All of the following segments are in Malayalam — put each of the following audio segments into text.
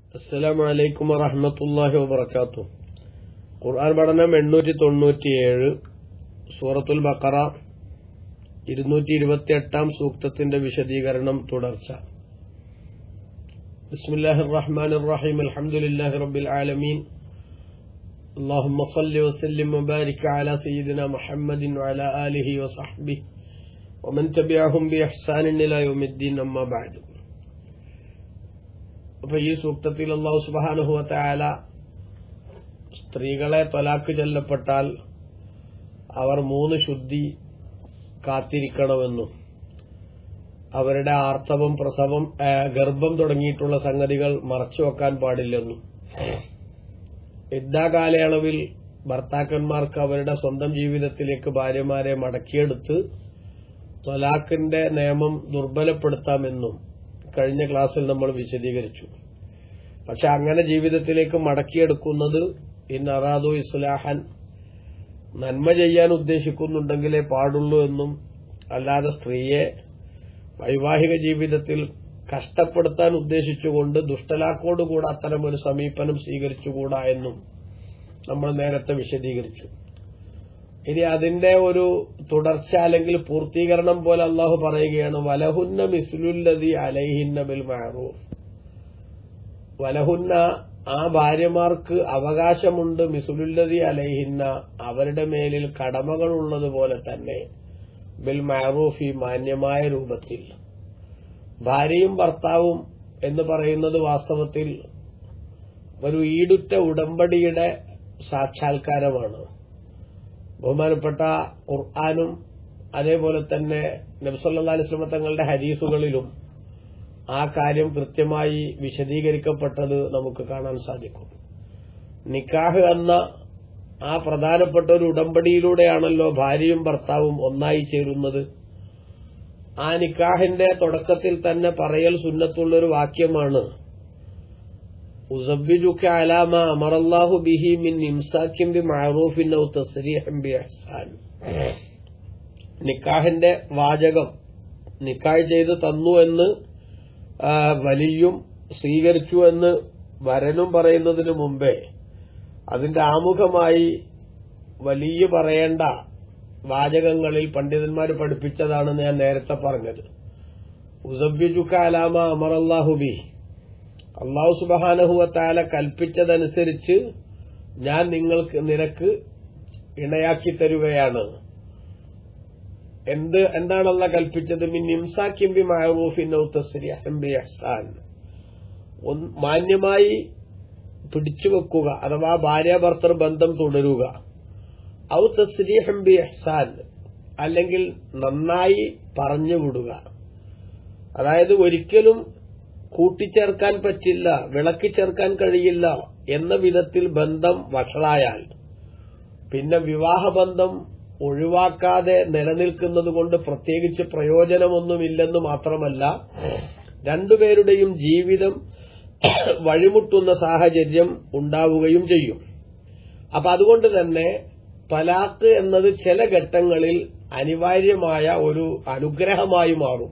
അസ്സലാമു അലൈക്കും വറഹ്മത്തുള്ളാഹി വബറകാതുഹു ഖുർആൻ പഠനം എണ്ണൂറ്റി തൊണ്ണൂറ്റിയേഴ് സൂറത്തുൽ ബഖറ ഇരുന്നൂറ്റി ഇരുപത്തിയെട്ടാം സൂക്തത്തിന്റെ വിശദീകരണം തുടർച്ച ബിസ്മില്ലാഹിർ റഹ്മാനിർ റഹീം അൽഹംദുലില്ലാഹി റബ്ബിൽ ആലമീൻ اللهم صل وسلم وبارك على سيدنا محمد وعلى آله وصحبه ومن تبعهم بإحسان إلى يوم الدين أما بعد അപ്പൊ ഈ സൂക്തത്തിൽ അള്ളാഹു സുബാനുഹുവല സ്ത്രീകളെ തൊലാക്ക് ചൊല്ലപ്പെട്ടാൽ അവർ മൂന്ന് ശുദ്ധി കാത്തിരിക്കണമെന്നും അവരുടെ ആർത്തവം പ്രസവം ആ, ഗർഭം തുടങ്ങിയിട്ടുള്ള സംഗതികൾ മറച്ചുവെക്കാൻ പാടില്ലെന്നും യുദ്ധാകാലയളവിൽ ഭർത്താക്കന്മാർക്ക് അവരുടെ സ്വന്തം ജീവിതത്തിലേക്ക് ഭാര്യമാരെ മടക്കിയെടുത്ത് തൊലാഖിന്റെ നിയമം ദുർബലപ്പെടുത്താമെന്നും കഴിഞ്ഞ ക്ലാസ്സിൽ നമ്മൾ വിശദീകരിച്ചു പക്ഷെ അങ്ങനെ ജീവിതത്തിലേക്ക് മടക്കിയെടുക്കുന്നത് ഇൻ അറാദു ഇസ്ലാഹൻ നന്മ ചെയ്യാൻ ഉദ്ദേശിക്കുന്നുണ്ടെങ്കിലേ പാടുള്ളൂ എന്നും അല്ലാതെ സ്ത്രീയെ വൈവാഹിക ജീവിതത്തിൽ കഷ്ടപ്പെടുത്താൻ ഉദ്ദേശിച്ചുകൊണ്ട് ദുഷ്ടലാക്കോടുകൂടെ അത്തരം ഒരു സമീപനം സ്വീകരിച്ചുകൂടാ എന്നും നമ്മൾ നേരത്തെ വിശദീകരിച്ചു ഇനി അതിന്റെ ഒരു തുടർച്ച അല്ലെങ്കിൽ പൂർത്തീകരണം പോലെ അള്ളാഹു പറയുകയാണ് വലഹുന്ന മിസ്ലുല്ലതി അലൈഹിന്ന ബിൽ മഅറൂഫ് വലഹുന്ന ആ ഭാര്യമാർക്ക് അവകാശമുണ്ട് മിസുലുല്ലതി അലൈഹിന്ന അവരുടെ മേലിൽ കടമകളുള്ളതുപോലെ തന്നെ ബിൽ മഅറൂഫി മാന്യമായ രൂപത്തിൽ ഭാര്യയും ഭർത്താവും എന്ന് പറയുന്നത് വാസ്തവത്തിൽ ഒരു ഈടുറ്റ ഉടമ്പടിയുടെ സാക്ഷാത്കാരമാണ് ബഹുമാനപ്പെട്ട ഖുർആാനും അതേപോലെ തന്നെ നബ്സല്ലാ അലിസ്ലമ തങ്ങളുടെ ഹരീസുകളിലും ആ കാര്യം കൃത്യമായി വിശദീകരിക്കപ്പെട്ടത് നമുക്ക് കാണാൻ സാധിക്കും നിക്കാഹ് എന്ന ആ പ്രധാനപ്പെട്ട ഒരു ഉടമ്പടിയിലൂടെയാണല്ലോ ഭാര്യയും ഭർത്താവും ഒന്നായി ചേരുന്നത് ആ നിക്കാഹിന്റെ തുടക്കത്തിൽ തന്നെ പറയൽ സുന്നത്തുള്ളൊരു വാക്യമാണ് ഉസബ്ബിജുക അലാമ അമറല്ലാഹു ബിഹി മിൻ ഇംസാക്കിൻ ബി മഅറൂഫിൻ ഔ തസ്രീഹൻ ബി ഇഹ്സാൻ നിക്കാഹിന്റെ വാചകം നിക്കാഹ് ചെയ്ത് തന്നു എന്ന് ആ, വലിയും സ്വീകരിച്ചു എന്ന് വരനും പറയുന്നതിന് മുമ്പേ അതിന്റെ ആമുഖമായി വലിയ പറയേണ്ട വാചകങ്ങളിൽ പണ്ഡിതന്മാർ പഠിപ്പിച്ചതാണ് ഞാൻ നേരത്തെ പറഞ്ഞത് ഉസബ്ബിജുക അലാമ അമറല്ലാഹു ബി അള്ളാഹു സുബഹാനഹുവത്താല കൽപ്പിച്ചതനുസരിച്ച് ഞാൻ നിങ്ങൾക്ക് നിനക്ക് ഇണയാക്കി തരുകയാണ് എന്ത് എന്താണല്ല കൽപ്പിച്ചത് മിൻ ഇംസാക്കിം ബി മഅറൂഫിൻ ഔ തസ്രീഹൻ ബി ഇഹ്സാൻ ഒന്ന് മാന്യമായി പിടിച്ചുവെക്കുക അഥവാ ഭാര്യാഭർത്തൃ ബന്ധം തുടരുക ഔ തസ്രീഹൻ ബി ഇഹ്സാൻ അല്ലെങ്കിൽ നന്നായി പറഞ്ഞു വിടുക അതായത് ഒരിക്കലും കൂട്ടിച്ചേർക്കാൻ പറ്റില്ല വിളക്കി ചേർക്കാൻ കഴിയില്ല എന്ന വിധത്തിൽ ബന്ധം വഷളായാൽ പിന്നെ വിവാഹബന്ധം ഒഴിവാക്കാതെ നിലനിൽക്കുന്നത് കൊണ്ട് പ്രത്യേകിച്ച് പ്രയോജനമൊന്നുമില്ലെന്ന് മാത്രമല്ല രണ്ടുപേരുടെയും ജീവിതം വഴിമുട്ടുന്ന സാഹചര്യം ഉണ്ടാവുകയും ചെയ്യും അപ്പൊ അതുകൊണ്ട് തന്നെ തലാഖ് എന്നത് ചില ഘട്ടങ്ങളിൽ അനിവാര്യമായ ഒരു അനുഗ്രഹമായി മാറും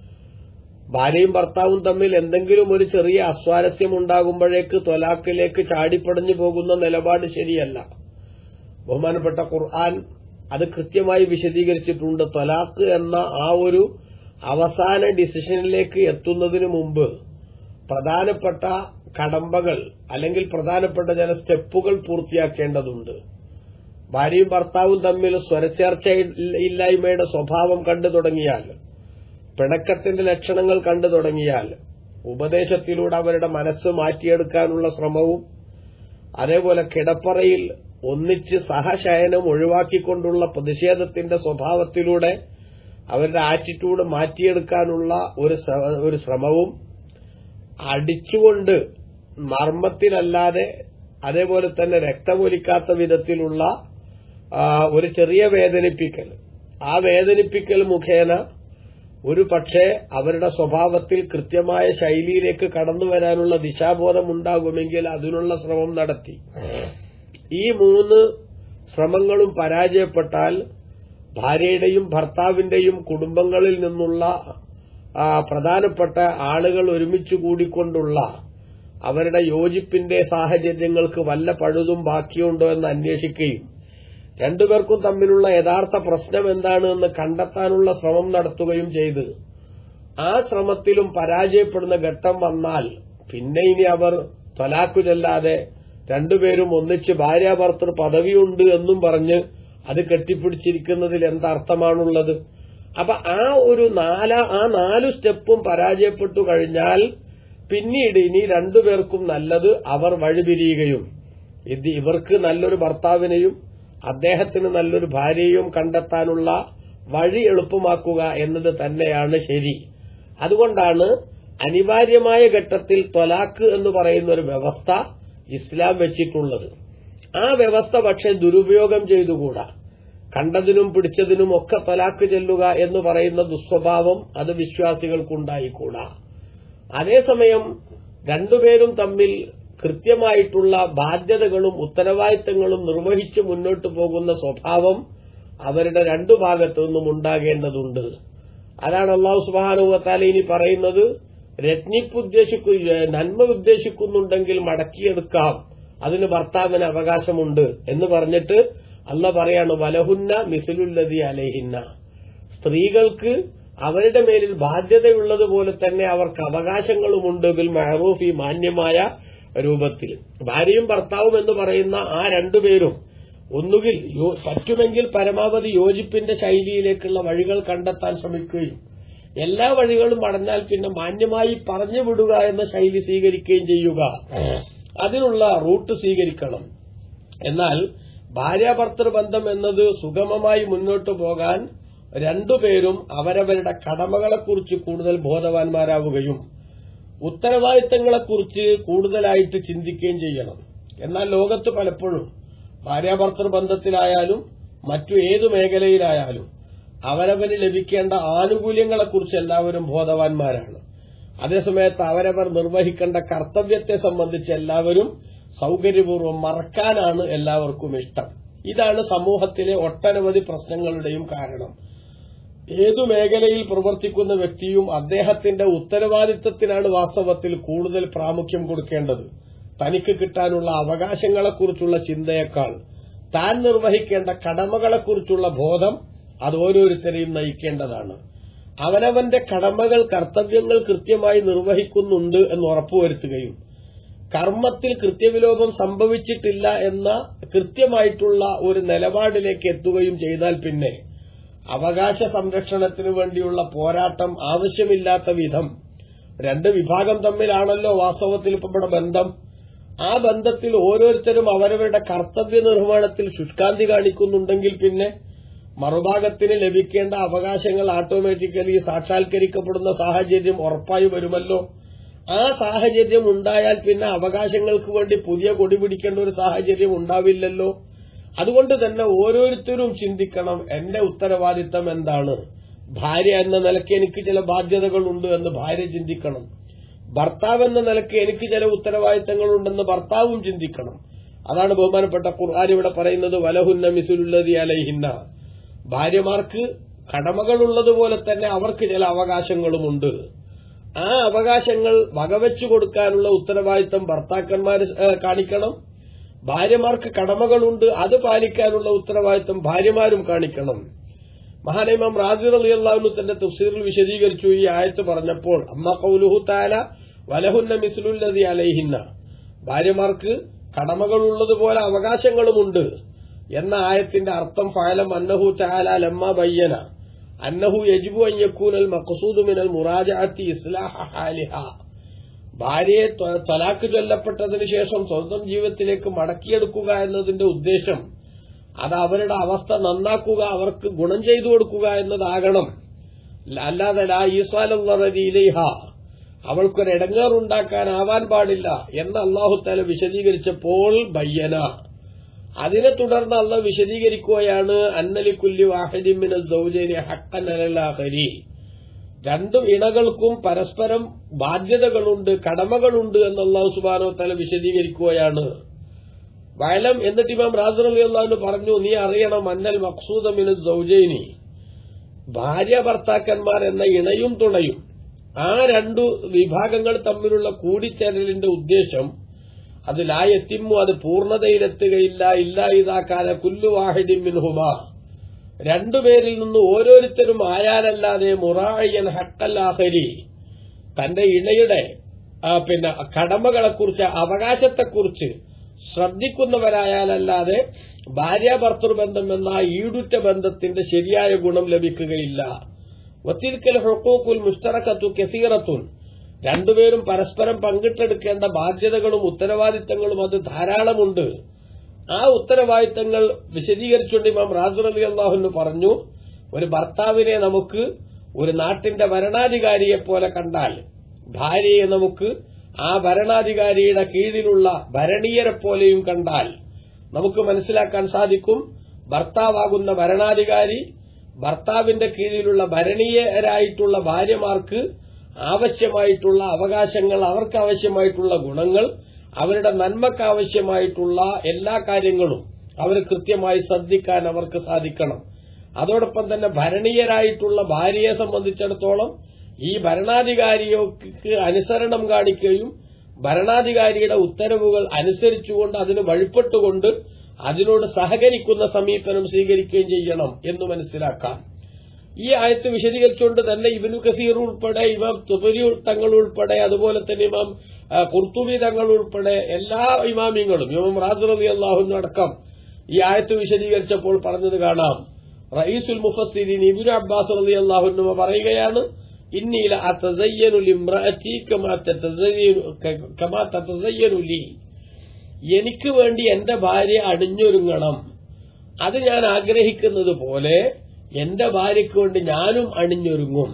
ഭാര്യയും ഭർത്താവും തമ്മിൽ എന്തെങ്കിലും ഒരു ചെറിയ അസ്വാരസ്യം ഉണ്ടാകുമ്പോഴേക്ക് തൊലാഖിലേക്ക് ചാടിപ്പടഞ്ഞു പോകുന്ന നിലപാട് ശരിയല്ല ബഹുമാനപ്പെട്ട ഖുർആൻ അത് കൃത്യമായി വിശദീകരിച്ചിട്ടുണ്ട് തൊലാഖ് എന്ന ആ ഒരു അവസാന ഡിസിഷനിലേക്ക് എത്തുന്നതിന് മുമ്പ് പ്രധാനപ്പെട്ട കടമ്പകൾ അല്ലെങ്കിൽ പ്രധാനപ്പെട്ട ചില സ്റ്റെപ്പുകൾ പൂർത്തിയാക്കേണ്ടതുണ്ട് ഭാര്യയും ഭർത്താവും തമ്മിൽ സ്വരച്ചേർച്ച ഇല്ലായ്മയുടെ സ്വഭാവം കണ്ടു തുടങ്ങിയാൽ പിണക്കത്തിന്റെ ലക്ഷണങ്ങൾ കണ്ടു തുടങ്ങിയാൽ ഉപദേശത്തിലൂടെ അവരുടെ മനസ്സ് മാറ്റിയെടുക്കാനുള്ള ശ്രമവും അതേപോലെ കിടപ്പറയിൽ ഒന്നിച്ച് സഹശയനം ഒഴിവാക്കിക്കൊണ്ടുള്ള പ്രതിഷേധത്തിന്റെ സ്വഭാവത്തിലൂടെ അവരുടെ ആറ്റിറ്റ്യൂഡ് മാറ്റിയെടുക്കാനുള്ള ഒരു ശ്ര- ഒരു ശ്രമവും അടിച്ചുകൊണ്ട് മർമ്മത്തിലല്ലാതെ അതേപോലെ തന്നെ രക്തമൊലിക്കാത്ത വിധത്തിലുള്ള ആ, ഒരു ചെറിയ വേദനിപ്പിക്കൽ ആ വേദനിപ്പിക്കൽ മുഖേന ഒരു പക്ഷേ അവരുടെ സ്വഭാവത്തിൽ കൃത്യമായ ശൈലിയിലേക്ക് കടന്നു വരാനുള്ള ദിശാബോധം ഉണ്ടാകുമെങ്കിൽ അതിനുള്ള ശ്രമം നടത്തി ഈ മൂന്ന് ശ്രമങ്ങളും പരാജയപ്പെട്ടാൽ ഭാര്യയുടെയും ഭർത്താവിന്റെയും കുടുംബങ്ങളിൽ നിന്നുള്ള ആ, പ്രധാനപ്പെട്ട ആളുകൾ ഒരുമിച്ച് കൂടിക്കൊണ്ടുള്ള അവരുടെ യോജിപ്പിന്റെ സാഹചര്യങ്ങൾക്ക് വല്ല പഴുതും ബാക്കിയുണ്ടോ എന്ന് അന്വേഷിക്കുകയും രണ്ടുപേർക്കും തമ്മിലുള്ള യഥാർത്ഥ പ്രശ്നം എന്താണ് എന്ന് കണ്ടെത്താനുള്ള ശ്രമം നടത്തുകയും ചെയ്ത് ആ ശ്രമത്തിലും പരാജയപ്പെടുന്ന ഘട്ടം വന്നാൽ പിന്നെ ഇനി അവർ തൊലാക്കു ചെല്ലാതെ രണ്ടുപേരും ഒന്നിച്ച് ഭാര്യാഭർത്തൃ പദവിയുണ്ട് എന്നും പറഞ്ഞ് അത് കെട്ടിപ്പിടിച്ചിരിക്കുന്നതിൽ എന്തർത്ഥമാണുള്ളത് അപ്പൊ ആ ഒരു നാല ആ നാലു സ്റ്റെപ്പും പരാജയപ്പെട്ടു കഴിഞ്ഞാൽ പിന്നീട് ഇനി രണ്ടുപേർക്കും നല്ലത് അവർ വഴിപിരിയുകയും ഇത് ഇവർക്ക് നല്ലൊരു ഭർത്താവിനെയും അദ്ദേഹത്തിന് നല്ലൊരു ഭാര്യയും കണ്ടെത്താനുള്ള വഴി എളുപ്പമാക്കുക എന്നത് തന്നെയാണ് ശരി അതുകൊണ്ടാണ് അനിവാര്യമായ ഘട്ടത്തിൽ ത്വലാക്ക് എന്ന് പറയുന്ന ഒരു വ്യവസ്ഥ ഇസ്ലാം വെച്ചിട്ടുള്ളത് ആ വ്യവസ്ഥ പക്ഷെ ദുരുപയോഗം ചെയ്തുകൂടാ കണ്ടതിനും പിടിച്ചതിനും ഒക്കെ തലാക്ക് ചെല്ലുക എന്ന് പറയുന്ന ദുസ്വഭാവം അത് വിശ്വാസികൾക്കുണ്ടായിക്കൂടാ അതേസമയം രണ്ടുപേരും തമ്മിൽ കൃത്യമായിട്ടുള്ള ബാധ്യതകളും ഉത്തരവാദിത്തങ്ങളും നിർവഹിച്ച് മുന്നോട്ടു പോകുന്ന സ്വഭാവം അവരുടെ രണ്ടു ഭാഗത്തു നിന്നും ഉണ്ടാകേണ്ടതുണ്ട് അതാണ് അള്ളാഹു സുബാനുവത്താല ഇനി പറയുന്നത് രത്നിപ്പ് ഉദ്ദേശിക്കു നന്മ ഉദ്ദേശിക്കുന്നുണ്ടെങ്കിൽ മടക്കിയെടുക്കാം അതിന് ഭർത്താവിന് അവകാശമുണ്ട് എന്ന് പറഞ്ഞിട്ട് അല്ല പറയാണ് വലഹുന്ന മിസിലുല്ലതി അലഹിന്ന സ്ത്രീകൾക്ക് അവരുടെ മേലിൽ ബാധ്യതയുള്ളതുപോലെ തന്നെ അവർക്ക് അവകാശങ്ങളുമുണ്ട് ബിൽ മഹറൂഫ് ഈ മാന്യമായ രൂപത്തിൽ ഭാര്യയും ഭർത്താവും എന്ന് പറയുന്ന ആ രണ്ടുപേരും ഒന്നുകിൽ യോ- പറ്റുമെങ്കിൽ പരമാവധി യോജിപ്പിന്റെ ശൈലിയിലേക്കുള്ള വഴികൾ കണ്ടെത്താൻ ശ്രമിക്കുകയും എല്ലാ വഴികളും അടഞ്ഞാൽ പിന്നെ മാന്യമായി പറഞ്ഞു വിടുക എന്ന ശൈലി സ്വീകരിക്കുകയും ചെയ്യുക അതിനുള്ള റൂട്ട് സ്വീകരിക്കണം എന്നാൽ ഭാര്യാഭർത്തൃ ബന്ധം എന്നത് സുഗമമായി മുന്നോട്ടു പോകാൻ രണ്ടുപേരും അവരവരുടെ കടമകളെക്കുറിച്ച് കൂടുതൽ ബോധവാന്മാരാവുകയും ഉത്തരവാദിത്തങ്ങളെക്കുറിച്ച് കൂടുതലായിട്ട് ചിന്തിക്കുകയും ചെയ്യണം എന്നാൽ ലോകത്ത് പലപ്പോഴും ഭാര്യാഭർത്തൃ ബന്ധത്തിലായാലും മറ്റു ഏതു മേഖലയിലായാലും അവരവന് ലഭിക്കേണ്ട ആനുകൂല്യങ്ങളെക്കുറിച്ച് എല്ലാവരും ബോധവാന്മാരാണ് അതേസമയത്ത് അവരവർ നിർവഹിക്കേണ്ട കർത്തവ്യത്തെ സംബന്ധിച്ച് എല്ലാവരും സൌകര്യപൂർവ്വം മറക്കാനാണ് എല്ലാവർക്കും ഇഷ്ടം ഇതാണ് സമൂഹത്തിലെ ഒട്ടനവധി പ്രശ്നങ്ങളുടെയും കാരണം ഏതു മേഖലയിൽ പ്രവർത്തിക്കുന്ന വ്യക്തിയും അദ്ദേഹത്തിന്റെ ഉത്തരവാദിത്തത്തിനാണ് വാസ്തവത്തിൽ കൂടുതൽ പ്രാമുഖ്യം കൊടുക്കേണ്ടത് തനിക്ക് കിട്ടാനുള്ള അവകാശങ്ങളെക്കുറിച്ചുള്ള ചിന്തയേക്കാൾ താൻ നിർവഹിക്കേണ്ട കടമകളെക്കുറിച്ചുള്ള ബോധം അത് ഓരോരുത്തരെയും നയിക്കേണ്ടതാണ് അവനവന്റെ കടമകൾ കർത്തവ്യങ്ങൾ കൃത്യമായി നിർവഹിക്കുന്നുണ്ട് എന്ന് ഉറപ്പുവരുത്തുകയും കർമ്മത്തിൽ കൃത്യവിലോപം സംഭവിച്ചിട്ടില്ല എന്ന കൃത്യമായിട്ടുള്ള ഒരു നിലപാടിലേക്ക് എത്തുകയും ചെയ്താൽ പിന്നെ അവകാശ സംരക്ഷണത്തിനു വേണ്ടിയുള്ള പോരാട്ടം ആവശ്യമില്ലാത്ത വിധം രണ്ട് വിഭാഗം തമ്മിലാണല്ലോ വാസ്തവത്തിൽ ഇപ്പൊ ഇവിടെ ബന്ധം ആ ബന്ധത്തിൽ ഓരോരുത്തരും അവരവരുടെ കർത്തവ്യ നിർവഹണത്തിൽ ശുഷ്കാന്തി കാണിക്കുന്നുണ്ടെങ്കിൽ പിന്നെ മറുഭാഗത്തിന് ലഭിക്കേണ്ട അവകാശങ്ങൾ ഓട്ടോമാറ്റിക്കലി സാക്ഷാത്കരിക്കപ്പെടുന്ന സാഹചര്യം ഉറപ്പായി വരുമല്ലോ ആ സാഹചര്യം ഉണ്ടായാൽ പിന്നെ അവകാശങ്ങൾക്ക് വേണ്ടി പുതിയ കൊടി പിടിക്കേണ്ട ഒരു സാഹചര്യം ഉണ്ടാവില്ലല്ലോ അതുകൊണ്ട് തന്നെ ഓരോരുത്തരും ചിന്തിക്കണം എന്റെ ഉത്തരവാദിത്തം എന്താണ് ഭാര്യ എന്ന നിലയ്ക്ക് എനിക്ക് ചില ബാധ്യതകളുണ്ട് എന്ന് ഭാര്യ ചിന്തിക്കണം ഭർത്താവ് എന്ന നിലയ്ക്ക് എനിക്ക് ചില ഉത്തരവാദിത്തങ്ങളുണ്ടെന്ന് ഭർത്താവും ചിന്തിക്കണം അതാണ് ബഹുമാനപ്പെട്ട ഖുർആൻ ഇവിടെ പറയുന്നത് വലഹുന്ന മിസുലുല്ലതി അലൈഹിന്ന ഭാര്യമാർക്ക് കടമകളുള്ളതുപോലെ തന്നെ അവർക്ക് ചില അവകാശങ്ങളുമുണ്ട് ആ അവകാശങ്ങൾ വകവെച്ചു കൊടുക്കാനുള്ള ഉത്തരവാദിത്തം ഭർത്താക്കന്മാർ കാണിക്കണം ഭാര്യമാർക്ക് കടമകളുണ്ട് അത് പാലിക്കാനുള്ള ഉത്തരവാദിത്തം ഭാര്യമാരും കാണിക്കണം മഹാനൈമാം റാസിർ അലി അള്ളാഹുനു തന്റെ തഫ്സീറിൽ വിശദീകരിച്ചു ഈ ആയത്ത് പറഞ്ഞപ്പോൾ അമ്മ കൗലുഹു താല വലഹുന്ന മിസ്ലുല്ലതി അലൈഹിന്ന ഭാര്യമാർക്ക് കടമകളുള്ളതുപോലെ അവകാശങ്ങളുമുണ്ട് എന്ന ആയത്തിന്റെ അർത്ഥം ഫാലം അന്നഹു താല ലമ്മ ബയ്യന അന്നഹു യജിബു അയ്യക്കൂനൽ മഖസൂദ് മിനൽ മുറാജഅത്തി ഇസ്ലാഹ ഹാലിഹ ഭാര്യയെ ത്വ- തലാക്ക് ചൊല്ലപ്പെട്ടതിന് ശേഷം സ്വന്തം ജീവിതത്തിലേക്ക് മടക്കിയെടുക്കുക എന്നതിന്റെ ഉദ്ദേശം അത് അവരുടെ അവസ്ഥ നന്നാക്കുക അവർക്ക് ഗുണം ചെയ്തു കൊടുക്കുക എന്നതാകണം അല്ലാതെ ലാ ഈസാലിലേഹ അവൾക്കൊരു ഇടങ്ങേറുണ്ടാക്കാനാവാൻ പാടില്ല എന്ന് അള്ളാഹുത്താല വിശദീകരിച്ചപ്പോൾ ബയ്യന അതിനെ തുടർന്ന് അള്ള വിശദീകരിക്കുകയാണ് അന്നലിക്കുല്ലി വാഹിദിമിനൽ സൗജനി ഹക്കൻ അലലാഹരി രണ്ടു ഇണകൾക്കും പരസ്പരം ബാധ്യതകളുണ്ട് കടമകളുണ്ട് എന്ന് അള്ളാഹു സുബാനോ തല വിശദീകരിക്കുകയാണ് വയലം എന്നിട്ട് ഇമാം റാസർ അലി അള്ളാഹുന് പറഞ്ഞു നീ അറിയണം അന്നൽ മക്സൂദമിന് സൗജൈനി ഭാര്യ ഭർത്താക്കന്മാർ എന്ന ഇണയും തുണയും ആ രണ്ടു വിഭാഗങ്ങൾ തമ്മിലുള്ള കൂടിച്ചേരലിന്റെ ഉദ്ദേശം അത് ലായെത്തിമു അത് പൂർണ്ണതയിലെത്തുകയില്ല ഇല്ല ഇതാക്കാല കുല്ലു വാഹിദിൻ മിൻഹുമ രണ്ടുപേരിൽ നിന്ന് ഓരോരുത്തരും ആയാലല്ലാതെ മുറായൻ ഹക്കല്ലാഹരി തന്റെ ഇണയുടെ ആ, പിന്നെ കടമകളെക്കുറിച്ച് അവകാശത്തെക്കുറിച്ച് ശ്രദ്ധിക്കുന്നവരായാലല്ലാതെ ഭാര്യാഭർത്തൃ ബന്ധം എന്ന ഈടുറ്റ ബന്ധത്തിന്റെ ശരിയായ ഗുണം ലഭിക്കുകയില്ല വത്തിരിക്കൽ ഹൊക്കോക്കുൽ മുസ്തറക്കത്തു കെസീറത്തുൻ രണ്ടുപേരും പരസ്പരം പങ്കിട്ടെടുക്കേണ്ട ബാധ്യതകളും ഉത്തരവാദിത്തങ്ങളും അത് ധാരാളമുണ്ട് ആ ഉത്തരവാദിത്തങ്ങൾ വിശദീകരിച്ചുകൊണ്ട് ഇമാം റാജുർ അലി അള്ളാഹുന്ന് പറഞ്ഞു ഒരു ഭർത്താവിനെ നമുക്ക് ഒരു നാട്ടിന്റെ ഭരണാധികാരിയെ പോലെ കണ്ടാൽ ഭാര്യയെ നമുക്ക് ആ ഭരണാധികാരിയുടെ കീഴിലുള്ള ഭരണീയരെ പോലെയും കണ്ടാൽ നമുക്ക് മനസ്സിലാക്കാൻ സാധിക്കും ഭർത്താവാകുന്ന ഭരണാധികാരി ഭർത്താവിന്റെ കീഴിലുള്ള ഭരണീയരായിട്ടുള്ള ഭാര്യമാർക്ക് ആവശ്യമായിട്ടുള്ള അവകാശങ്ങൾ അവർക്ക് ആവശ്യമായിട്ടുള്ള ഗുണങ്ങൾ അവരുടെ നന്മക്ക് ആവശ്യമായിട്ടുള്ള എല്ലാ കാര്യങ്ങളും അവർ കൃത്യമായി ശ്രദ്ധിക്കാൻ അവർക്ക് സാധിക്കണം അതോടൊപ്പം തന്നെ ഭരണീയരായിട്ടുള്ള ഭാര്യയെ സംബന്ധിച്ചിടത്തോളം ഈ ഭരണാധികാരിക്ക് അനുസരണം കാണിക്കുകയും ഭരണാധികാരിയുടെ ഉത്തരവുകൾ അനുസരിച്ചുകൊണ്ട് അതിന് വഴിപ്പെട്ടുകൊണ്ട് അതിനോട് സഹകരിക്കുന്ന സമീപനം സ്വീകരിക്കുകയും ചെയ്യണം എന്ന് മനസ്സിലാക്കാം ഈ ആയത്ത് വിശദീകരിച്ചുകൊണ്ട് തന്നെ ഇബിനു കസീർ ഉൾപ്പെടെ ഇമാം തുബരി തങ്ങൾ ഉൾപ്പെടെ അതുപോലെ തന്നെ ഇമാം ആ, ഖുർത്തുബി തങ്ങൾ ഉൾപ്പെടെ എല്ലാ ഇമാമിങ്ങളും ഇമാം റാസർ അലി അള്ളാഹുവിന് അടക്കം ഈ ആയത്ത് വിശദീകരിച്ചപ്പോൾ പറഞ്ഞത് കാണാം റയീസുൽ മുഫസ്സിരീൻ ഇബിനു അബ്ബാസ് അലി അള്ളാഹുനുമ പറയുകയാണ് ഇന്നീല അത്തസയ്യനു ലിംറഅതി കമാ തതസയ്യനു കമാ തതസയ്യനു ലി എനിക്ക് വേണ്ടി എന്റെ ഭാര്യ അണിഞ്ഞൊരുങ്ങണം അത് ഞാൻ ആഗ്രഹിക്കുന്നത് പോലെ എന്റെ ഭാര്യയ്ക്ക് വേണ്ടി ഞാനും അണിഞ്ഞൊരുങ്ങും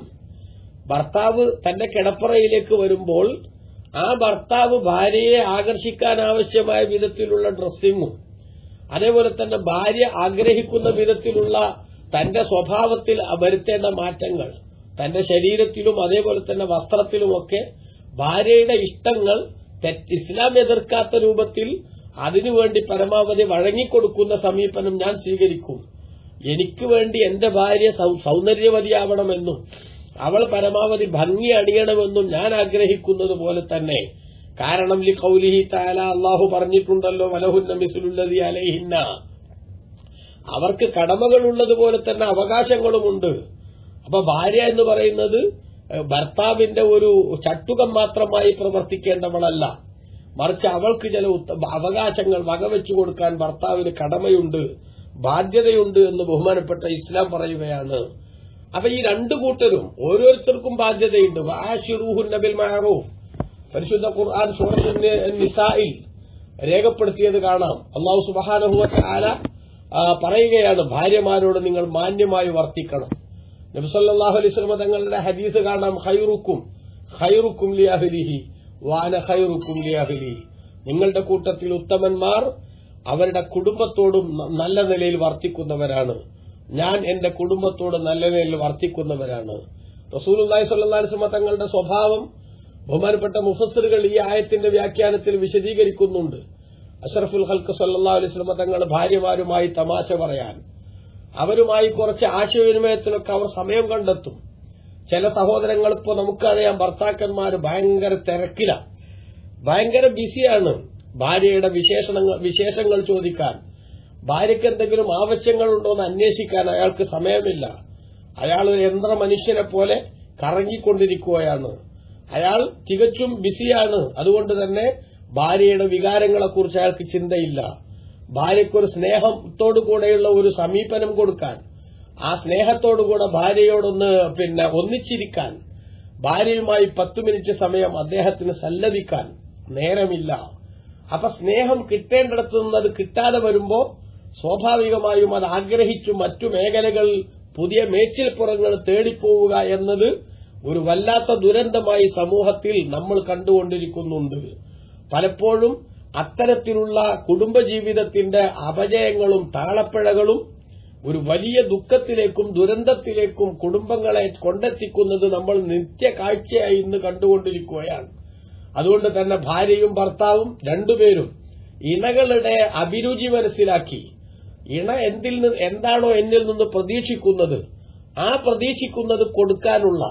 ഭർത്താവ് തന്റെ കിടപ്പറയിലേക്ക് വരുമ്പോൾ ആ ഭർത്താവ് ഭാര്യയെ ആകർഷിക്കാൻ ആവശ്യമായ വിധത്തിലുള്ള ഡ്രസ്സിങ്ങും അതേപോലെ തന്നെ ഭാര്യ ആഗ്രഹിക്കുന്ന വിധത്തിലുള്ള തന്റെ സ്വഭാവത്തിൽ വരുത്തേണ്ട മാറ്റങ്ങൾ തന്റെ ശരീരത്തിലും അതേപോലെ തന്നെ വസ്ത്രത്തിലുമൊക്കെ ഭാര്യയുടെ ഇഷ്ടങ്ങൾ തെറ്റ് ഇസ്ലാം എതിർക്കാത്ത രൂപത്തിൽ അതിനുവേണ്ടി പരമാവധി വഴങ്ങിക്കൊടുക്കുന്ന സമീപനം ഞാൻ സ്വീകരിക്കും എനിക്ക് വേണ്ടി എന്റെ ഭാര്യ സൗ- സൗന്ദര്യവതിയാവണമെന്നും അവൾ പരമാവധി ഭംഗി അണിയണമെന്നും ഞാൻ ആഗ്രഹിക്കുന്നത് പോലെ തന്നെ കാരണം ലി കൗലിഹി താല അള്ളാഹു പറഞ്ഞിട്ടുണ്ടല്ലോ വലഹുന്ന മിസുലുല്ലതി അലൈഹിന്ന അവർക്ക് കടമകളുള്ളതുപോലെ തന്നെ അവകാശങ്ങളുമുണ്ട് അപ്പൊ ഭാര്യ എന്ന് പറയുന്നത് ഏഹ്, ഭർത്താവിന്റെ ഒരു ചട്ടുകം മാത്രമായി പ്രവർത്തിക്കേണ്ടവളല്ല മറിച്ച് അവൾക്ക് ചില ഉത്ത- അവകാശങ്ങൾ വകവെച്ചു കൊടുക്കാൻ ഭർത്താവിന് കടമയുണ്ട് ബാധ്യതയുണ്ട് എന്ന് ബഹുമാനപ്പെട്ട ഇസ്ലാം പറയുകയാണ് അപ്പൊ ഈ രണ്ടു കൂട്ടരും ഓരോരുത്തർക്കും ബാധ്യതയുണ്ട് വാഷിറൂഹുൻ നബിൽ മഹറൂഫ് പരിശുദ്ധ ഖുർആൻ സൂറത്തിന്റെ നിസായിൽ രേഖപ്പെടുത്തിയത് കാണാം അള്ളാഹു സുബാനഹുവ ആല പറയുകയാണ് ഭാര്യമാരോട് നിങ്ങൾ മാന്യമായി വർത്തിക്കണം നബിസല്ലാഹു അലൈഹി സ്വലമ തങ്ങളുടെ ഹദീസ് കാണാം ഹൈറുക്കും ഹൈറുക്കും ലിയാഹുലിഹി വാന ഹൈറുക്കും ലിയാഹുലി നിങ്ങളുടെ കൂട്ടത്തിൽ ഉത്തമന്മാർ അവരുടെ കുടുംബത്തോടും ന- നല്ല നിലയിൽ വർത്തിക്കുന്നവരാണ് ഞാൻ എന്റെ കുടുംബത്തോട് നല്ല നിലയിൽ വർത്തിക്കുന്നവരാണ് റസൂലുല്ലാഹി സ്വല്ലല്ലാഹു അലൈഹി വസല്ലം തങ്ങളുടെ സ്വഭാവം ബഹുമാനപ്പെട്ട മുഫസ്സിറുകൾ ഈ ആയത്തിന്റെ വ്യാഖ്യാനത്തിൽ വിശദീകരിക്കുന്നുണ്ട് അഷറഫുൽ ഹൽക്ക് സല്ലല്ലാഹു അലൈഹി വസല്ലം തങ്ങൾ ഭാര്യമാരുമായി തമാശ പറയാൻ അവരുമായി കുറച്ച് ആശയവിനിമയത്തിനൊക്കെ അവർ സമയം കണ്ടെത്തും ചില സഹോദരങ്ങൾ ഇപ്പോൾ നമുക്കറിയാം ഭർത്താക്കന്മാർ ഭയങ്കര തിരക്കില ഭയങ്കര ബിസിയാണ് ഭാര്യയുടെ വിശേഷണങ്ങൾ വിശേഷങ്ങൾ ചോദിക്കാൻ ഭാര്യയ്ക്ക് എന്തെങ്കിലും ആവശ്യങ്ങളുണ്ടോ എന്ന് അന്വേഷിക്കാൻ അയാൾക്ക് സമയമില്ല അയാൾ ഒരു യന്ത്ര മനുഷ്യനെ പോലെ കറങ്ങിക്കൊണ്ടിരിക്കുകയാണ് അയാൾ തികച്ചും ബിസിയാണ് അതുകൊണ്ട് തന്നെ ഭാര്യയുടെ വികാരങ്ങളെക്കുറിച്ച് അയാൾക്ക് ചിന്തയില്ല ഭാര്യയ്ക്കൊരു സ്നേഹത്തോടു കൂടെയുള്ള ഒരു സമീപനം കൊടുക്കാൻ ആ സ്നേഹത്തോടുകൂടെ ഭാര്യയോടൊന്ന് പിന്നെ ഒന്നിച്ചിരിക്കാൻ ഭാര്യയുമായി പത്തു മിനിറ്റ് സമയം അദ്ദേഹത്തിന് സല്ലപിക്കാൻ നേരമില്ല അപ്പൊ സ്നേഹം കിട്ടേണ്ടിടത്തു നിന്ന് അത് കിട്ടാതെ വരുമ്പോ സ്വാഭാവികമായും അത് ആഗ്രഹിച്ചു മറ്റു മേഖലകൾ പുതിയ മേച്ചിൽപ്പുറങ്ങൾ തേടിപ്പോവുക എന്നത് ഒരു വല്ലാത്ത ദുരന്തമായി സമൂഹത്തിൽ നമ്മൾ കണ്ടുകൊണ്ടിരിക്കുന്നുണ്ട് പലപ്പോഴും അത്തരത്തിലുള്ള കുടുംബജീവിതത്തിന്റെ അപജയങ്ങളും താളപ്പിഴകളും ഒരു വലിയ ദുഃഖത്തിലേക്കും ദുരന്തത്തിലേക്കും കുടുംബങ്ങളെ കൊണ്ടെത്തിക്കുന്നത് നമ്മൾ നിത്യ കാഴ്ചയായി ഇന്ന് കണ്ടുകൊണ്ടിരിക്കുകയാണ് അതുകൊണ്ട് തന്നെ ഭാര്യയും ഭർത്താവും രണ്ടുപേരും ഇണകളുടെ അഭിരുചി മനസ്സിലാക്കി ഇണ എന്തിൽ നിന്ന് എന്താണോ എന്നിൽ നിന്ന് പ്രതീക്ഷിക്കുന്നത് ആ പ്രതീക്ഷിക്കുന്നത് കൊടുക്കാനുള്ള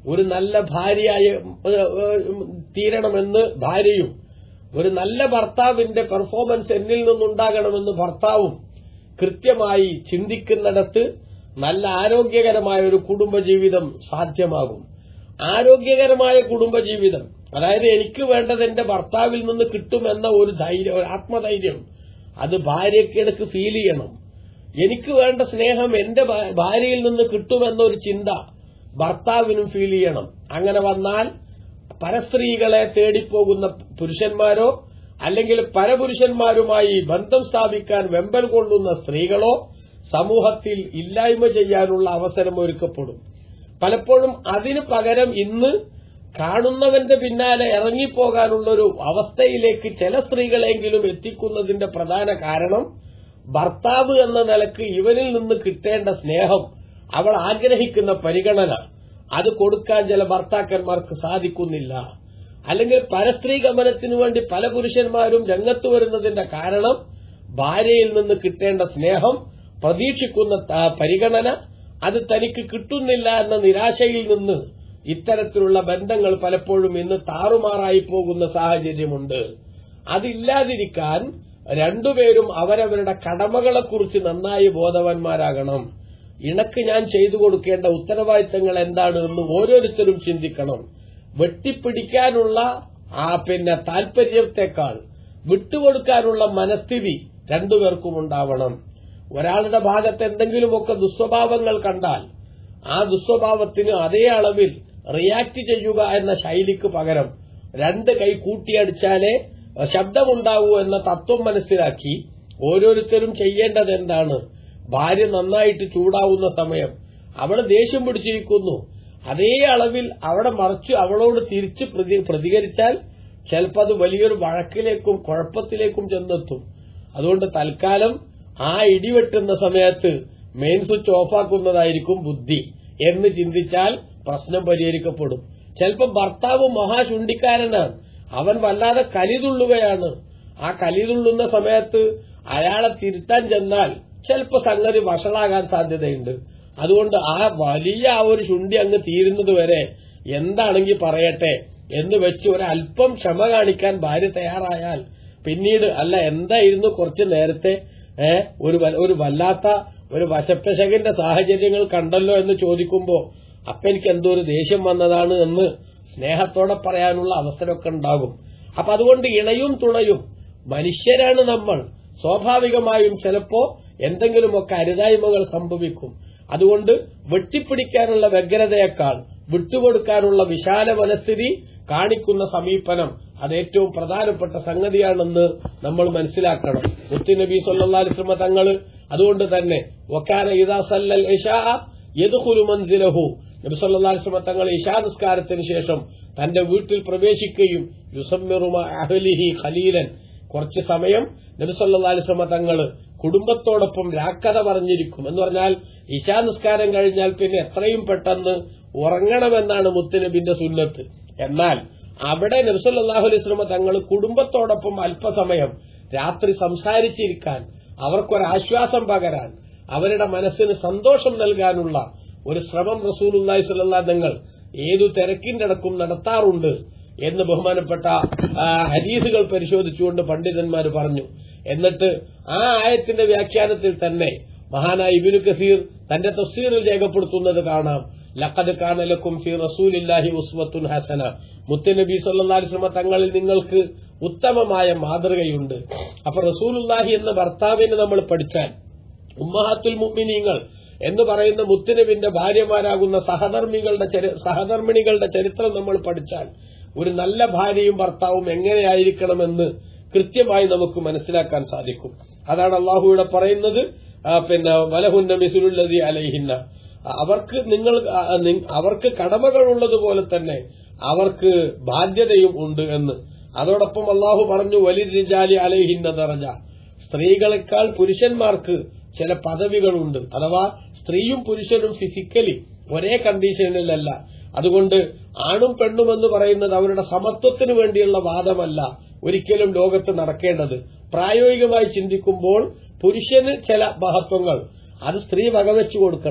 ഒരു നല്ല ഭാര്യയായ ഏഹ്, ഏഹ്, തീരണമെന്ന് ഭാര്യയും ഒരു നല്ല ഭർത്താവിന്റെ പെർഫോമൻസ് എന്നിൽ നിന്നുണ്ടാകണമെന്ന് ഭർത്താവും കൃത്യമായി ചിന്തിക്കുന്നിടത്ത് നല്ല ആരോഗ്യകരമായ ഒരു കുടുംബജീവിതം സാധ്യമാകും ആരോഗ്യകരമായ കുടുംബജീവിതം അതായത് എനിക്ക് വേണ്ടത് എന്റെ ഭർത്താവിൽ നിന്ന് കിട്ടുമെന്ന ഒരു ധൈര്യം ഒരു ആത്മധൈര്യം അത് ഭാര്യയ്ക്ക് ഇടക്ക് ഫീൽ ചെയ്യണം എനിക്ക് വേണ്ട സ്നേഹം എന്റെ ഭാ- ഭാര്യയിൽ നിന്ന് കിട്ടുമെന്ന ഒരു ചിന്ത ഭർത്താവിനും ഫീൽ ചെയ്യണം അങ്ങനെ വന്നാൽ പരസ്ത്രീകളെ തേടിപ്പോകുന്ന പുരുഷന്മാരോ അല്ലെങ്കിൽ പരപുരുഷന്മാരുമായി ബന്ധം സ്ഥാപിക്കാൻ വെമ്പൽ കൊള്ളുന്ന സ്ത്രീകളോ സമൂഹത്തിൽ ഇല്ലായ്മ ചെയ്യാനുള്ള അവസരം ഒരുക്കപ്പെടും പലപ്പോഴും അതിനു പകരം ഇന്ന് കാണുന്നവന്റെ പിന്നാലെ ഇറങ്ങിപ്പോകാനുള്ളൊരു അവസ്ഥയിലേക്ക് ചില സ്ത്രീകളെങ്കിലും എത്തിക്കുന്നതിന്റെ പ്രധാന കാരണം ഭർത്താവ് എന്ന നിലക്ക് ഇവനിൽ നിന്ന് കിട്ടേണ്ട സ്നേഹം അവൾ ആഗ്രഹിക്കുന്ന പരിഗണന അത് കൊടുക്കാൻ ചില ഭർത്താക്കന്മാർക്ക് സാധിക്കുന്നില്ല അല്ലെങ്കിൽ പരസ്ത്രീ ഗമനത്തിനു വേണ്ടി പല പുരുഷന്മാരും രംഗത്ത് വരുന്നതിന്റെ കാരണം ഭാര്യയിൽ നിന്ന് കിട്ടേണ്ട സ്നേഹം പ്രതീക്ഷിക്കുന്ന ത- പരിഗണന അത് തനിക്ക് കിട്ടുന്നില്ല എന്ന നിരാശയിൽ നിന്ന് ഇത്തരത്തിലുള്ള ബന്ധങ്ങൾ പലപ്പോഴും ഇന്ന് താറുമാറായി പോകുന്ന സാഹചര്യമുണ്ട് അതില്ലാതിരിക്കാൻ രണ്ടുപേരും അവരവരുടെ കടമകളെക്കുറിച്ച് നന്നായി ബോധവാന്മാരാകണം ഇണക്ക് ഞാൻ ചെയ്തു കൊടുക്കേണ്ട ഉത്തരവാദിത്തങ്ങൾ എന്താണ് എന്ന് ഓരോരുത്തരും ചിന്തിക്കണം വെട്ടിപ്പിടിക്കാനുള്ള ആ പിന്നെ താൽപര്യത്തെക്കാൾ വിട്ടുകൊടുക്കാനുള്ള മനസ്ഥിതി രണ്ടുപേർക്കും ഉണ്ടാവണം ഒരാളുടെ ഭാഗത്ത് എന്തെങ്കിലുമൊക്കെ ദുസ്വഭാവങ്ങൾ കണ്ടാൽ ആ ദുസ്വഭാവത്തിന് അതേ അളവിൽ റിയാക്ട് ചെയ്യുക എന്ന ശൈലിക്ക് പകരം രണ്ട് കൈ കൂട്ടിയടിച്ചാലേ ശബ്ദമുണ്ടാവൂ എന്ന തത്വം മനസ്സിലാക്കി ഓരോരുത്തരും ചെയ്യേണ്ടത് എന്താണ് ഭാര്യ നന്നായിട്ട് ചൂടാവുന്ന സമയം അവള് ദേഷ്യം പിടിച്ചിരിക്കുന്നു അതേ അളവിൽ അവിടെ മറിച്ച് അവളോട് തിരിച്ച് പ്രതി- പ്രതികരിച്ചാൽ ചിലപ്പോൾ അത് വലിയൊരു വഴക്കിലേക്കും കുഴപ്പത്തിലേക്കും ചെന്നെത്തും അതുകൊണ്ട് തൽക്കാലം ആ ഇടിവെട്ടുന്ന സമയത്ത് മെയിൻ സ്വിച്ച് ഓഫാക്കുന്നതായിരിക്കും ബുദ്ധി എന്ന് ചിന്തിച്ചാൽ പ്രശ്നം പരിഹരിക്കപ്പെടും ചിലപ്പോൾ ഭർത്താവ് മഹാചുണ്ടിക്കാരനാണ് അവൻ വല്ലാതെ കലിതുള്ളുകയാണ് ആ കലിതുള്ളുന്ന സമയത്ത് അയാളെ തിരുത്താൻ ചെന്നാൽ ചിലപ്പോൾ സംഗതി വഷളാകാൻ സാധ്യതയുണ്ട് അതുകൊണ്ട് ആ വലിയ ആ ഒരു ചുണ്ടി അങ്ങ് തീരുന്നത് വരെ എന്താണെങ്കിൽ പറയട്ടെ എന്ന് വെച്ച് ഒരല്പം ക്ഷമ കാണിക്കാൻ ഭാര്യ തയ്യാറായാൽ പിന്നീട് അല്ല എന്തായിരുന്നു കുറച്ച് നേരത്തെ ഏ ഒരു വ- ഒരു വല്ലാത്ത ഒരു വശപ്പശകന്റെ സാഹചര്യങ്ങൾ കണ്ടല്ലോ എന്ന് ചോദിക്കുമ്പോ അപ്പൊ എനിക്ക് എന്തോ ഒരു ദേഷ്യം വന്നതാണ് എന്ന് സ്നേഹത്തോടെ പറയാനുള്ള അവസരമൊക്കെ ഉണ്ടാകും അപ്പൊ അതുകൊണ്ട് ഇണയും തുണയും മനുഷ്യരാണ് നമ്മൾ സ്വാഭാവികമായും ചിലപ്പോ എന്തെങ്കിലുമൊക്കെ അരുതായ്മകൾ സംഭവിക്കും അതുകൊണ്ട് വെട്ടിപ്പിടിക്കാനുള്ള വ്യഗ്രതയേക്കാൾ വിട്ടുകൊടുക്കാനുള്ള വിശാല മനസ്ഥിതി കാണിക്കുന്ന സമീപനം അത് ഏറ്റവും പ്രധാനപ്പെട്ട സംഗതിയാണെന്ന് നമ്മൾ മനസ്സിലാക്കണം മുത്തുനബി സല്ലാസ്ലമ തങ്ങള് അതുകൊണ്ട് തന്നെ ഒക്കാന ഇതാ സല്ലൽ ഇഷാ യദ്ഖുലു മൻസിലഹു നബി സല്ലല്ലാഹു അലൈഹി വസല്ലം തങ്ങൾ ഇശാ നിസ്കാരത്തിന് ശേഷം തന്റെ വീട്ടിൽ പ്രവേശിക്കുകയും യുസമ്മിറുമ അഹ്ലിഹി ഖലീലൻ കുറച്ച് സമയം നബി സല്ലല്ലാഹു അലൈഹി വസല്ലം തങ്ങൾ കുടുംബത്തോടൊപ്പം രാക്കഥ പറഞ്ഞിരിക്കും എന്ന് പറഞ്ഞാൽ ഇശാ നിസ്കാരം കഴിഞ്ഞാൽ പിന്നെ എത്രയും പെട്ടെന്ന് ഉറങ്ങണമെന്നാണ് മുത്തുനബിന്റെ സുന്നത്ത് എന്നാൽ അവിടെ നബി സല്ലല്ലാഹു അലൈഹി വസല്ലം തങ്ങൾ കുടുംബത്തോടൊപ്പം അല്പസമയം രാത്രി സംസാരിച്ചിരിക്കാൻ അവർക്കൊരാശ്വാസം പകരാൻ അവരുടെ മനസ്സിന് സന്തോഷം നൽകാനുള്ള ഒരു ശ്രമം റസൂലുല്ലാഹി സ്വല്ലല്ലാഹു തങ്ങൾ ഏതു തിരക്കിന്റെ ഇടക്കും നടത്താറുണ്ട് എന്ന് ബഹുമാനപ്പെട്ട ആ, ഹദീസുകൾ പരിശോധിച്ചുകൊണ്ട് പണ്ഡിതന്മാർ പറഞ്ഞു എന്നിട്ട് ആ ആയത്തിന്റെ വ്യാഖ്യാനത്തിൽ തന്നെ മഹാനായ ഇബിനു കസീർ തന്റെ തഫ്സീറിൽ രേഖപ്പെടുത്തുന്നത് കാണാം ലഖദ് കാനലക്കും ഫി റസൂലില്ലാഹി ഉസ്വത്തുൻ ഹസന മുത്തനബി സല്ലല്ലാഹു അലൈഹി വസല്ലം തങ്ങളിൽ നിങ്ങൾക്ക് ഉത്തമമായ മാതൃകയുണ്ട് അപ്പൊ റസൂലുല്ലാഹി എന്ന ഭർത്താവിനെ നമ്മൾ പഠിച്ചാൽ ഉമ്മഹാത്തുൽ മുഅ്മിനീങ്ങൾ എന്ന് പറയുന്ന മുത്തുനബിന്റെ ഭാര്യമാരാകുന്ന സഹധർമ്മികളുടെ ചരി- സഹധർമ്മിണികളുടെ ചരിത്രം നമ്മൾ പഠിച്ചാൽ ഒരു നല്ല ഭാര്യയും ഭർത്താവും എങ്ങനെയായിരിക്കണമെന്ന് കൃത്യമായി നമുക്ക് മനസ്സിലാക്കാൻ സാധിക്കും അതാണ് അള്ളാഹുവിടെ പറയുന്നത് ആ, പിന്നെ വലഹുന്ന മിസുലുല്ലതി അലൈഹിന്ന അവർക്ക് നിങ്ങൾ ആ, നി- അവർക്ക് കടമകളുള്ളതുപോലെ തന്നെ അവർക്ക് ബാധ്യതയും ഉണ്ട് എന്ന് അതോടൊപ്പം അള്ളാഹു പറഞ്ഞു വലിരിജാലി അലൈഹിന്ന ദറജ സ്ത്രീകളെക്കാൾ പുരുഷന്മാർക്ക് ചില പദവികളുണ്ട് അഥവാ സ്ത്രീയും പുരുഷനും ഫിസിക്കലി ഒരേ കണ്ടീഷനിലല്ല അതുകൊണ്ട് ആണും പെണ്ണും എന്ന് പറയുന്നത് അവരുടെ സമത്വത്തിന് വേണ്ടിയുള്ള വാദമല്ല ഒരിക്കലും ലോകത്ത് നടക്കേണ്ടത് പ്രായോഗികമായി ചിന്തിക്കുമ്പോൾ പുരുഷന് ചില മഹത്വങ്ങൾ അത് സ്ത്രീ വകവെച്ചു കൊടുക്കണം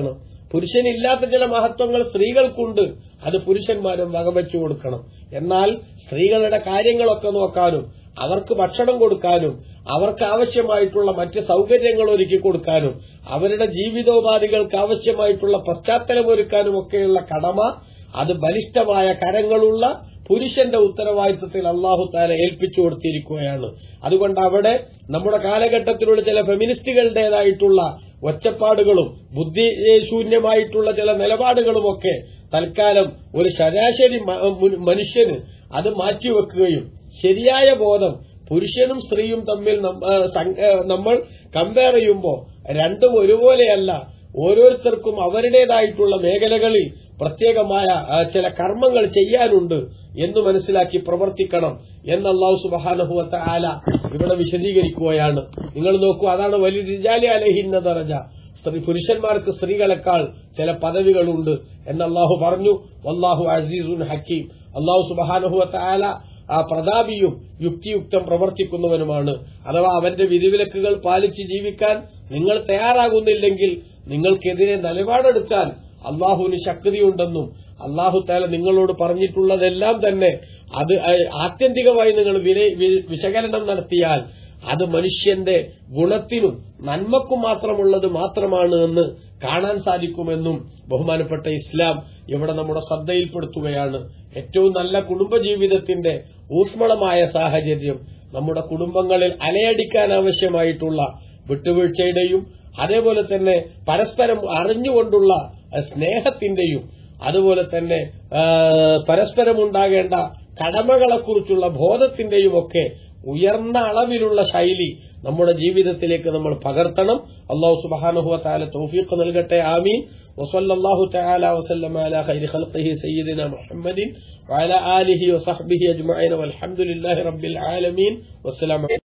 പുരുഷനില്ലാത്ത ചില മഹത്വങ്ങൾ സ്ത്രീകൾക്കുണ്ട് അത് പുരുഷന്മാരും വകവെച്ചു കൊടുക്കണം എന്നാൽ സ്ത്രീകളുടെ കാര്യങ്ങളൊക്കെ നോക്കാനും അവർക്ക് ഭക്ഷണം കൊടുക്കാനും അവർക്ക് ആവശ്യമായിട്ടുള്ള മറ്റ് സൗകര്യങ്ങൾ ഒരുക്കി കൊടുക്കാനും അവരുടെ ജീവിതോപാധികൾക്ക് ആവശ്യമായിട്ടുള്ള പശ്ചാത്തലം ഒരുക്കാനും ഒക്കെയുള്ള കടമ അത് ബലിഷ്ഠമായ കരങ്ങളുള്ള പുരുഷന്റെ ഉത്തരവാദിത്വത്തിൽ അള്ളാഹു താല ഏൽപ്പിച്ചു കൊടുത്തിരിക്കുകയാണ് അതുകൊണ്ട് അവിടെ നമ്മുടെ കാലഘട്ടത്തിലുള്ള ചില ഫെമിനിസ്റ്റുകളുടേതായിട്ടുള്ള ഒച്ചപ്പാടുകളും ബുദ്ധിശൂന്യമായിട്ടുള്ള ചില നിലപാടുകളുമൊക്കെ തൽക്കാലം ഒരു ശരാശരി മനുഷ്യന് അത് മാറ്റിവെക്കുകയും ശരിയായ ബോധം പുരുഷനും സ്ത്രീയും തമ്മിൽ നമ്മൾ കമ്പയർ ചെയ്യുമ്പോൾ രണ്ടും ഒരുപോലെയല്ല ഓരോരുത്തർക്കും അവരുടേതായിട്ടുള്ള മേഖലകളിൽ പ്രത്യേകമായ ചില കർമ്മങ്ങൾ ചെയ്യാനുണ്ട് എന്ന് മനസ്സിലാക്കി പ്രവർത്തിക്കണം എന്ന് അള്ളാഹു സുബാനഹുവത്ത ആല ഇവിടെ വിശദീകരിക്കുകയാണ് നിങ്ങൾ നോക്കൂ അതാണ് വലിയ റിജാലി അലഹിന്ന ദറജ സ്ത്രീ പുരുഷന്മാർക്ക് സ്ത്രീകളെക്കാൾ ചില പദവികളുണ്ട് എന്ന് അള്ളാഹു പറഞ്ഞു വല്ലാഹു അസീസുൻ ഹക്കീം അള്ളാഹു സുബാനഹുവത്ത ആല ആ പ്രതാപിയും യുക്തിയുക്തം പ്രവർത്തിക്കുന്നവനുമാണ് അഥവാ അവന്റെ വിധിവിലക്കുകൾ പാലിച്ച് ജീവിക്കാൻ നിങ്ങൾ തയ്യാറാകുന്നില്ലെങ്കിൽ നിങ്ങൾക്കെതിരെ നിലപാടെടുക്കാൻ അള്ളാഹുവിന് ശക്തിയുണ്ടെന്നും അള്ളാഹു താല നിങ്ങളോട് പറഞ്ഞിട്ടുള്ളതെല്ലാം തന്നെ അത് ആത്യന്തികമായി നിങ്ങൾ വിശകലനം നടത്തിയാൽ അത് മനുഷ്യന്റെ ഗുണത്തിനും നന്മക്കും മാത്രമുള്ളത് മാത്രമാണ് എന്ന് കാണാൻ സാധിക്കുമെന്നും ബഹുമാനപ്പെട്ട ഇസ്ലാം ഇവിടെ നമ്മുടെ ശ്രദ്ധയിൽപ്പെടുത്തുകയാണ് ഏറ്റവും നല്ല കുടുംബജീവിതത്തിന്റെ ഊഷ്മളമായ സാഹചര്യം നമ്മുടെ കുടുംബങ്ങളിൽ അലയടിക്കാൻ ആവശ്യമായിട്ടുള്ള വിട്ടുവീഴ്ചയുടെയും അതേപോലെ തന്നെ പരസ്പരം അറിഞ്ഞുകൊണ്ടുള്ള സ്നേഹത്തിന്റെയും അതുപോലെ തന്നെ പരസ്പരം ഉണ്ടാകേണ്ട കടമകളെക്കുറിച്ചുള്ള ബോധത്തിന്റെയും ഒക്കെ ഉയർന്ന അളവിലുള്ള ശൈലി നമ്മുടെ ജീവിതത്തിലേക്ക് നമ്മൾ പകർത്തണം അള്ളാഹു സുബാനുഹുവ താല തൗഫീഖ് നൽകട്ടെ ആമീൻ വസല്ലാഹു തആല വസല്ലമ അലാ ഖൈരി ഖൽഖിഹി സയ്യിദിന മുഹമ്മദിൻ വഅലാ ആലിഹി വസഹ്ബിഹി അജ്മഈൻ വൽഹംദുലില്ലാഹി റബ്ബിൽ ആലമീൻ വസ്സലാമു